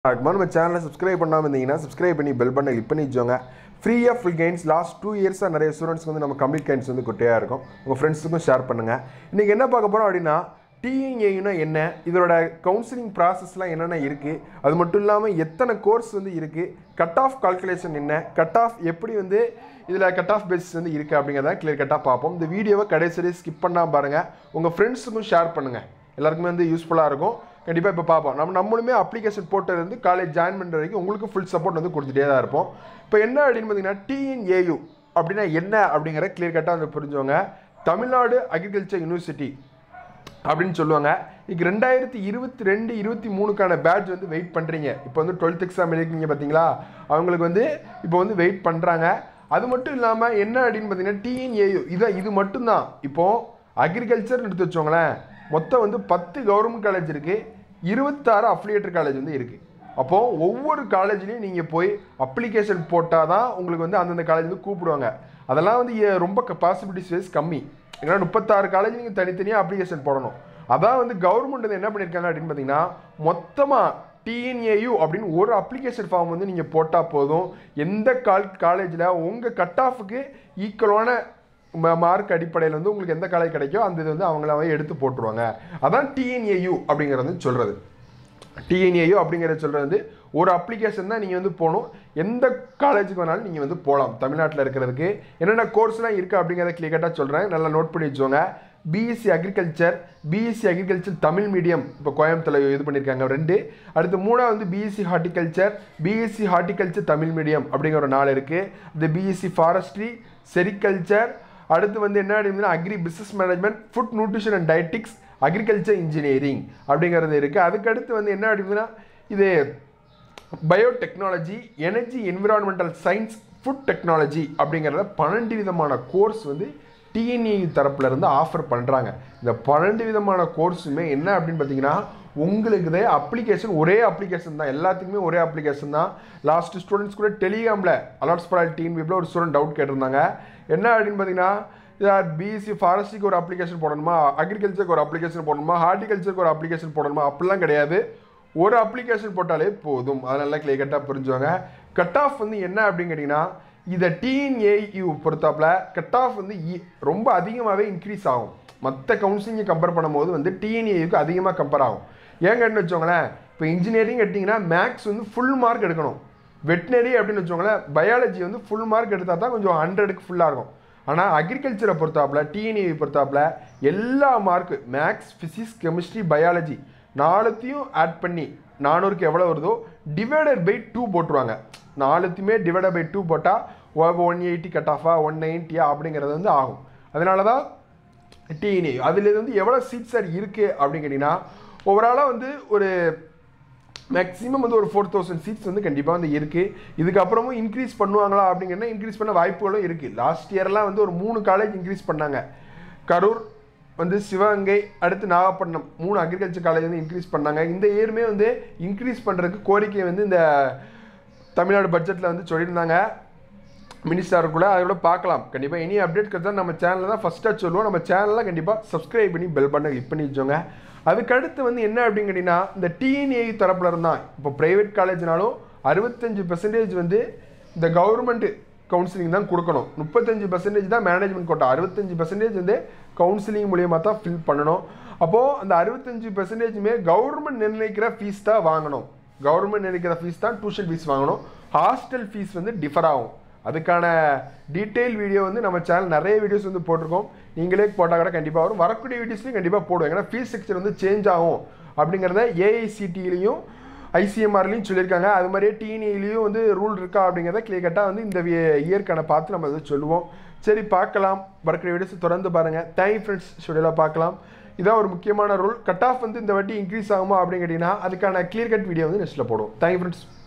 அதுக்கு நம்ம சேனலை சப்ஸ்கிரைப் பண்ணாமல் இருந்தீங்கன்னா சப்ஸ்கிரைப் பண்ணி பெல் பண்ண கிளிக் பண்ணி வச்சோங்க ஃப்ரீயாக ஃபுல் கைன்ஸ் லாஸ்ட் டூ இயர்ஸாக நிறைய ஸ்டூடெண்ட்ஸ்க்கு வந்து நம்ம கம்ப்ளீட் கைன்ஸ் வந்து குட்டையாக இருக்கும் உங்கள் ஃப்ரெண்ட்ஸுக்கும் ஷேர் பண்ணுங்கள் இன்றைக்கி என்ன பார்க்க போகிறோம் அப்படின்னா டிஎன்ஏனா என்ன இதோட கவுன்சிலிங் ப்ராசஸ்லாம் என்னென்ன இருக்குது அது மட்டும் இல்லாமல் எத்தனை கோர்ஸ் வந்து இருக்குது கட் ஆஃப் கால்குலேஷன் என்ன கட் ஆஃப் எப்படி வந்து இதில் கட் ஆஃப் பேசிஸ் வந்து இருக்குது அப்படிங்கிறத கிளியர் கட்டாக பார்ப்போம் இந்த வீடியோவை கடைசி ஸ்கிப் பண்ணாமல் பாருங்கள் உங்கள் ஃப்ரெண்ட்ஸுக்கும் ஷேர் பண்ணுங்கள் எல்லாருக்குமே வந்து யூஸ்ஃபுல்லாக இருக்கும் கண்டிப்பாக இப்போ பார்ப்போம் நம்ம நம்மளுமே அப்ளிகேஷன் போட்டதுலேருந்து காலேஜ் ஜாயின் பண்ணுற வரைக்கும் உங்களுக்கு ஃபுல் சப்போர்ட் வந்து கொடுத்துட்டே தான் இருப்போம் இப்போ என்ன அப்படின்னு பார்த்தீங்கன்னா டிஎன்ஏயு அப்படின்னா என்ன அப்படிங்கிற கிளியர் கட்டாக வந்து புரிஞ்சவங்க தமிழ்நாடு அக்ரிகல்ச்சர் யூனிவர்சிட்டி அப்படின்னு சொல்லுவாங்க இங்கே ரெண்டாயிரத்தி இருபத்தி ரெண்டு இருபத்தி மூணுக்கான பேட்ச் வந்து வெயிட் பண்ணுறீங்க இப்போ வந்து டுவெல்த் எக்ஸாம் எழுதிருக்கீங்க பார்த்தீங்களா அவங்களுக்கு வந்து இப்போ வந்து வெயிட் பண்ணுறாங்க அது மட்டும் இல்லாமல் என்ன அப்படின்னு பார்த்தீங்கன்னா டிஎன்ஏயு இதான் இது மட்டும்தான் இப்போது அக்ரிகல்ச்சர் எடுத்து வச்சோங்களேன் மொத்தம் வந்து பத்து கவர்மெண்ட் காலேஜ் இருக்குது இருபத்தாறு அஃபிலியேட்டர் காலேஜ் வந்து இருக்குது அப்போது ஒவ்வொரு காலேஜ்லேயும் நீங்கள் போய் அப்ளிகேஷன் போட்டால் தான் உங்களுக்கு வந்து அந்தந்த காலேஜ் வந்து கூப்பிடுவாங்க அதெல்லாம் வந்து எ- ரொம்ப பாசிபிலிட்டிஸ் வைஸ் கம்மி ஏன்னா முப்பத்தாறு காலேஜ் நீங்கள் தனித்தனியாக அப்ளிகேஷன் போடணும் அதான் வந்து கவர்மெண்ட் வந்து என்ன பண்ணியிருக்காங்க அப்படின்னு பார்த்தீங்கன்னா மொத்தமாக டிஎன்ஏயு அப்படின்னு ஒரு அப்ளிகேஷன் ஃபார்ம் வந்து நீங்கள் போட்டால் போதும் எந்த கால் காலேஜில் உங்கள் கட் ஆஃபுக்கு ஈக்குவலான மார்க் அடிப்படையில் வந்து உங்களுக்கு எந்த காலேஜ் கிடைக்கோ அந்த இது வந்து அவங்களாவே எடுத்து போட்டுருவாங்க அதான் டிஎன்ஏயு அப்படிங்கிறது வந்து சொல்கிறது டிஎன்ஏயோ அப்படிங்கிறத சொல்கிறது வந்து ஒரு அப்ளிகேஷன் தான் நீங்கள் வந்து போகணும் எந்த காலேஜுக்கு வேணாலும் நீங்கள் வந்து போகலாம் தமிழ்நாட்டில் இருக்கிறதுக்கு என்னென்ன கோர்ஸ்லாம் இருக்குது அப்படிங்கிறத கிளியர்கட்டாக சொல்கிறேன் நல்லா நோட் பண்ணி வச்சுக்கோங்க BSc agriculture BSc agriculture Tamil medium இப்போ கோயம்புத்தூர்ல இது பண்ணியிருக்காங்க ரெண்டு அடுத்து மூணாவது வந்து BSc horticulture BSc horticulture Tamil medium அப்படிங்கிற ஒரு நாள் இருக்குது இந்த பிஎஸ்சி ஃபாரஸ்ட்ரி செரிகல்ச்சர் அடுத்து வந்து என்ன அப்படின்னா agri business management food nutrition and dietetics agriculture engineering அப்படிங்கிறது இருக்குது அதுக்கடுத்து வந்து என்ன அப்படின்னா இது biotechnology energy environmental science food technology அப்படிங்கிறத பன்னெண்டு விதமான கோர்ஸ் வந்து டிஎன்இ தரப்புல இருந்து ஆஃபர் பண்ணுறாங்க இந்த பன்னெண்டு விதமான கோர்ஸுமே என்ன அப்படின்னு பார்த்தீங்கன்னா உங்களுக்கு இதே அப்ளிகேஷன் ஒரே அப்ளிகேஷன் தான் எல்லாத்துக்குமே ஒரே அப்ளிகேஷன் தான் லாஸ்ட் ஸ்டூடெண்ட்ஸ் கூட டெலிகிராமில் அலாட்ஸ் ஃபார் டீம் வீப்பில் ஒரு ஸ்டூடெண்ட் டவுட் கேட்டிருந்தாங்க என்ன அப்படின்னு பார்த்தீங்கன்னா பிஎஸ்சி ஃபாரஸ்ட்ரிக்கு ஒரு அப்ளிகேஷன் போடணுமா அக்ரிகல்ச்சருக்கு ஒரு அப்ளிகேஷன் போடணுமா ஹார்டிகல்ச்சருக்கு ஒரு அப்ளிகேஷன் போடணுமா அப்படிலாம் கிடையாது ஒரு அப்ளிகேஷன் போட்டாலே போதும் அதனால கிளியர் புரிஞ்சுவாங்க கட் ஆஃப் வந்து என்ன அப்படின்னு கேட்டிங்கன்னா இதை டிஎன்ஏயு பொறுத்தாப்புல கட் ஆஃப் வந்து இ- ரொம்ப அதிகமாகவே இன்க்ரீஸ் ஆகும் மற்ற கவுன்சிலிங்கை கம்பேர் பண்ணும்போது வந்து டிஎன்ஏயுக்கு அதிகமாக கம்பேர் ஆகும் ஏங்கன்னு வச்சோங்களேன் இப்போ இன்ஜினியரிங் எடுத்திங்கன்னா மேக்ஸ் வந்து ஃபுல் மார்க் எடுக்கணும் வெட்டினரி அப்படின்னு வச்சோங்களேன் பயாலஜி வந்து ஃபுல் மார்க் எடுத்தால் தான் கொஞ்சம் ஹண்ட்ரடுக்கு ஃபுல்லாக இருக்கும் ஆனால் அக்ரிகல்ச்சரை பொறுத்தாப்புல டிஎன்ஏ பொறுத்தாப்புல எல்லா mark maths physics chemistry biology நாலுத்தையும் ஆட் பண்ணி நானூறுக்கு எவ்வளோ வருதோ டிவைடட் பை டூ போட்டுருவாங்க நாலுத்தையுமே டிவைடட் பை டூ போட்டால் ஒன் எயிட்டி கட் ஆஃபா ஒன் நைன்ட்டியா அப்படிங்கிறது வந்து ஆகும் அதனால தான் டிஎன்ஏ அதில் வந்து எவ்வளோ சீட் சார் இருக்குது அப்படின்னு கேட்டிங்கன்னா ஓவராலாக வந்து ஒரு மேக்ஸிமம் வந்து ஒரு ஃபோர் தௌசண்ட் சீட்ஸ் வந்து கண்டிப்பாக வந்து இருக்குது இதுக்கப்புறமும் இன்க்ரீஸ் பண்ணுவாங்களா அப்படிங்கன்னா இன்க்ரீஸ் பண்ண வாய்ப்புகளும் இருக்குது லாஸ்ட் இயர்லாம் வந்து ஒரு மூணு காலேஜ் இன்க்ரீஸ் பண்ணாங்க கரூர் வந்து சிவகங்கை அடுத்து நாகப்பட்டினம் மூணு அக்ரிகல்ச்சர் காலேஜ் வந்து இன்க்ரீஸ் பண்ணாங்க இந்த இயருமே வந்து இன்க்ரீஸ் பண்ணுறதுக்கு கோரிக்கை வந்து இந்த தமிழ்நாடு பட்ஜெட்டில் வந்து சொல்லியிருந்தாங்க மினிஸ்டருக்குள்ள அதோட பார்க்கலாம் கண்டிப்பாக எனி அப்டேட் கிடைச்சா நம்ம சேனலில் தான் ஃபஸ்ட்டாக சொல்லுவோம் நம்ம சேனலில் கண்டிப்பாக சப்ஸ்கிரைப் பண்ணி பெல் பட்டனை கிளிக் பண்ணி வச்சோங்க அதுக்கடுத்து வந்து என்ன அப்படின்னு கேட்டிங்கன்னா இந்த டிஎன்ஏ தரப்புல இருந்தால் இப்போ ப்ரைவேட் காலேஜ்னாலும் அறுபத்தஞ்சு பெர்சன்டேஜ் வந்து இந்த கவர்மெண்ட் கவுன்சிலிங் தான் கொடுக்கணும் முப்பத்தஞ்சு பர்சன்டேஜ் தான் மேனேஜ்மெண்ட் கோட்டா அறுபத்தஞ்சு பர்சன்டேஜ் வந்து கவுன்சிலிங் மூலியமாக தான் ஃபில் பண்ணணும் அப்போது அந்த அறுபத்தஞ்சு பெர்சன்டேஜுமே கவர்மெண்ட் நிர்ணயிக்கிற ஃபீஸ் தான் வாங்கணும் கவர்மெண்ட் நினைக்கிற ஃபீஸ் தான் டியூஷன் ஃபீஸ் வாங்கணும் ஹாஸ்டல் ஃபீஸ் வந்து டிஃபர் ஆகும் அதுக்கான டீட்டெயில் வீடியோ வந்து நம்ம சேனல் நிறைய வீடியோஸ் வந்து போட்டிருக்கோம் நீங்களே போட்டால் கூட கண்டிப்பாக வரும் வரக்கூடிய வீடியோஸ்லையும் கண்டிப்பாக போடுவோம் ஏன்னா ஃபீஸ் ஸ்ட்ரக்சர் வந்து சேஞ்ச் ஆகும் அப்படிங்கிறத ஏஐசிடிலையும் ஐசிஎம்ஆர்லையும் சொல்லியிருக்காங்க அது மாதிரியே டிஎன்இலையும் வந்து ரூல் இருக்கா அப்படிங்கிறத கிளியர் கட்டாக வந்து இந்த இயற்கான பார்த்து நம்ம வந்து சொல்லுவோம் சரி பார்க்கலாம் வரக்கூடிய வீடியோஸ் தொடர்ந்து பாருங்கள் தேங்க் ஃப்ரெண்ட்ஸ் ஸ்டுடியோவில் பார்க்கலாம் இதான் ஒரு முக்கியமான ரூல் கட் ஆஃப் வந்து இந்த வாட்டி இன்க்ரீஸ் ஆகுமா அப்படின்னு கேட்டிங்கன்னா அதுக்கான கிளியர் கட் வீடியோ வந்து நெக்ஸ்ட்டில் போடுவோம் தேங்க் ஃப்ரெண்ட்ஸ்